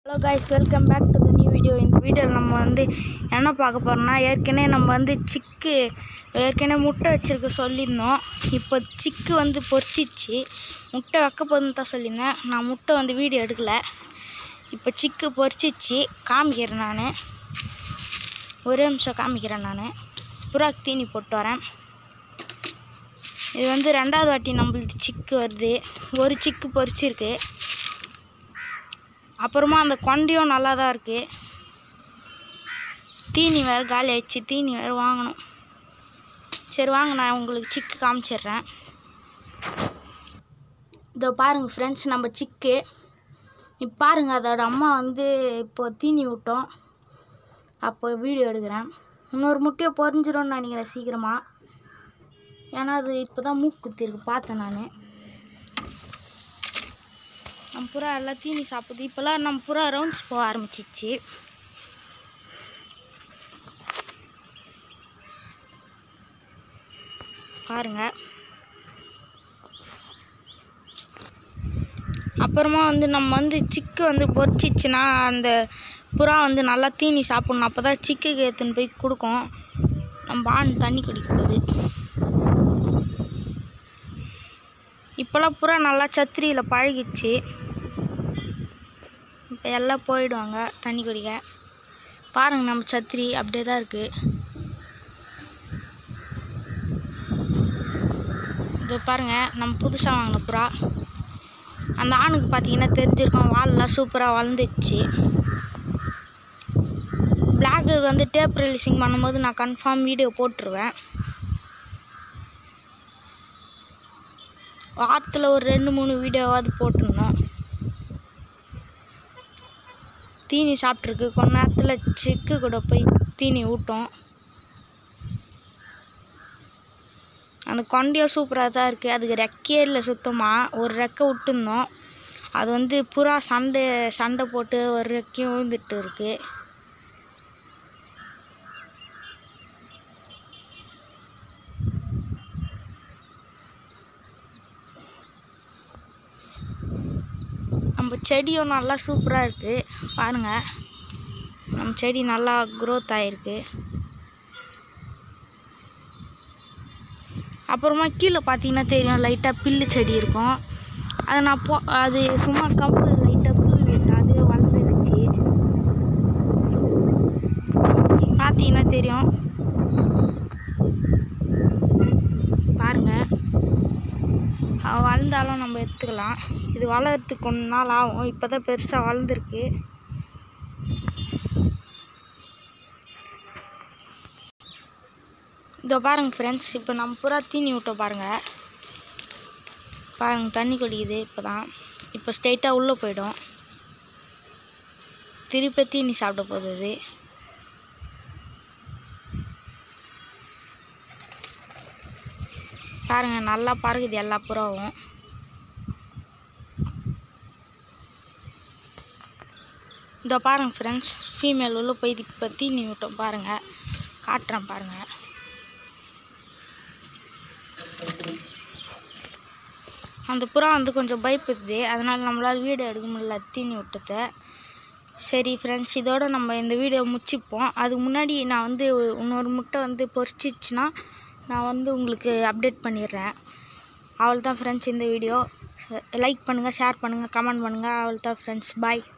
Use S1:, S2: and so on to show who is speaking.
S1: hello guys welcome back to the new video இந்த வீடியோவில் நம்ம வந்து என்ன பார்க்க போகிறோம்னா ஏற்கனவே நம்ம வந்து சிக்கு ஏற்கனவே முட்டை வச்சுருக்க சொல்லியிருந்தோம் இப்போ சிக்கு வந்து பொரிச்சிச்சு முட்டை வைக்க போதுன்னு தான் சொல்லியிருந்தேன் நான் முட்டை வந்து வீடியோ எடுக்கலை இப்போ சிக்கு பொரிச்சிச்சு காமிக்கிறேன் நான் ஒரே நிமிஷம் காமிக்கிறேன் நான் புறாக்கு தீனி போட்டு வரேன் இது வந்து ரெண்டாவது வாட்டி நம்மளுக்கு சிக்கு வருது ஒரு சிக்கு பொரிச்சிருக்கு அப்புறமா அந்த கொண்டையும் நல்லா தான் இருக்குது தீனி வேறு காலி ஆயிடுச்சு தீனி வேறு வாங்கணும் சரி வாங்க நான் உங்களுக்கு சிக்கு காமிச்சிடுறேன் இதோ பாருங்கள் ஃப்ரெண்ட்ஸ் நம்ம சிக்கு இப்போ பாருங்கள் அதோட அம்மா வந்து இப்போ தீனி விட்டோம் அப்போ வீடியோ எடுக்கிறேன் இன்னொரு முட்டையை பொறிஞ்சிரும்னு நினைக்கிறேன் சீக்கிரமாக ஏன்னா அது இப்போ தான் மூக்கு குத்திருக்கு பார்த்தேன் நான் நம்ம புறா எல்லாம் தீனி சாப்பிடுது இப்போல்லாம் நம்ம புறா ரவுண்ட்ஸ் போக ஆரம்பிச்சிச்சு பாருங்க அப்புறமா வந்து நம்ம வந்து சிக்கு வந்து பொரிச்சிச்சுன்னா அந்த புறா வந்து நல்லா தீனி சாப்பிட்ணும் அப்போ தான் சிக்குக்கு எடுத்துன்னு போய் கொடுக்கும் நம்ம ஆண் தண்ணி குடிக்க போகுது இப்போல்லாம் புறா நல்லா சத்திரியில் பழகிச்சு இப்போ எல்லாம் போயிடுவாங்க தண்ணி குடிக்க பாருங்கள் நம்ம சத்திரி அப்படியே தான் இருக்குது இது பாருங்கள் நம்ம புதுசாக வாங்கின புறா அந்த ஆணுக்கு பார்த்தீங்கன்னா தெரிஞ்சிருக்கும் வால்லாம் சூப்பராக வளர்ந்துச்சு பிளாக்கு வந்து டேப் ரிலீசிங் பண்ணும்போது நான் கன்ஃபார்ம் வீடியோ போட்டுருவேன் வாரத்தில் ஒரு ரெண்டு மூணு வீடியோவாவது போட்டுருந்தோம் தீனி சாப்பிட்ருக்கு கொஞ்ச நேரத்தில் சிக்கு கூட போய் தீனி ஊட்டும் அந்த கொண்டையும் சூப்பராக தான் இருக்குது அதுக்கு ரெக்கையே இல்லை சுத்தமாக ஒரு ரெக்கை விட்டுருந்தோம் அது வந்து புறா சண்டை சண்டை போட்டு ஒரு ரெக்கையும் விழுந்துட்டு இருக்குது நம்ம செடியும் நல்லா சூப்பராக இருக்குது பாருங்கள் நம்ம செடி நல்லா க்ரோத் ஆகிருக்கு அப்புறமா கீழே பார்த்தீங்கன்னா தெரியும் லைட்டாக பில்லு செடி இருக்கும் அதை நான் போ அது சும்மா கம்பு லைட்டாக புல் விட்டேன் அதுவே வளர்ந்துருச்சு பார்த்தீங்கன்னா தெரியும் பாருங்கள் அவள் வளர்ந்தாலும் நம்ம எடுத்துக்கலாம் இது வளர்கிறதுக்கு கொஞ்ச நாள் ஆகும் இப்போ தான் பெருசாக வளர்ந்துருக்கு இதோ பாருங்கள் ஃப்ரெண்ட்ஸ் இப்போ நம்ம புறா தீனி விட்டோம் பாருங்கள் பாருங்கள் தண்ணி குடிக்குது இப்போ தான் இப்போ ஸ்ட்ரெயிட்டாக உள்ளே போயிடும் திருப்பி தீனி சாப்பிட போகுது அது பாருங்கள் நல்லா பறகுது எல்லா புறாவும் இதோ பாருங்கள் ஃப்ரெண்ட்ஸ் ஃபீமேல் உள்ள போய் இப்போ தீனி விட்டோம் பாருங்கள் காட்டுறேன் பாருங்கள் அந்த புறா வந்து கொஞ்சம் பயப்படுது அதனால் நம்மளால் வீடியோ எடுக்க முடியல தீனி விட்டதை சரி ஃப்ரெண்ட்ஸ் இதோட நம்ம இந்த வீடியோ முடிச்சுப்போம் அதுக்கு முன்னாடி நான் வந்து இன்னொரு முட்டை வந்து பொரிச்சிச்சுன்னா நான் வந்து உங்களுக்கு அப்டேட் பண்ணிடுறேன் அவள் தான் ஃப்ரெண்ட்ஸ் இந்த வீடியோ லைக் பண்ணுங்கள் ஷேர் பண்ணுங்கள் கமெண்ட் பண்ணுங்கள் அவள் தான் ஃப்ரெண்ட்ஸ் பாய்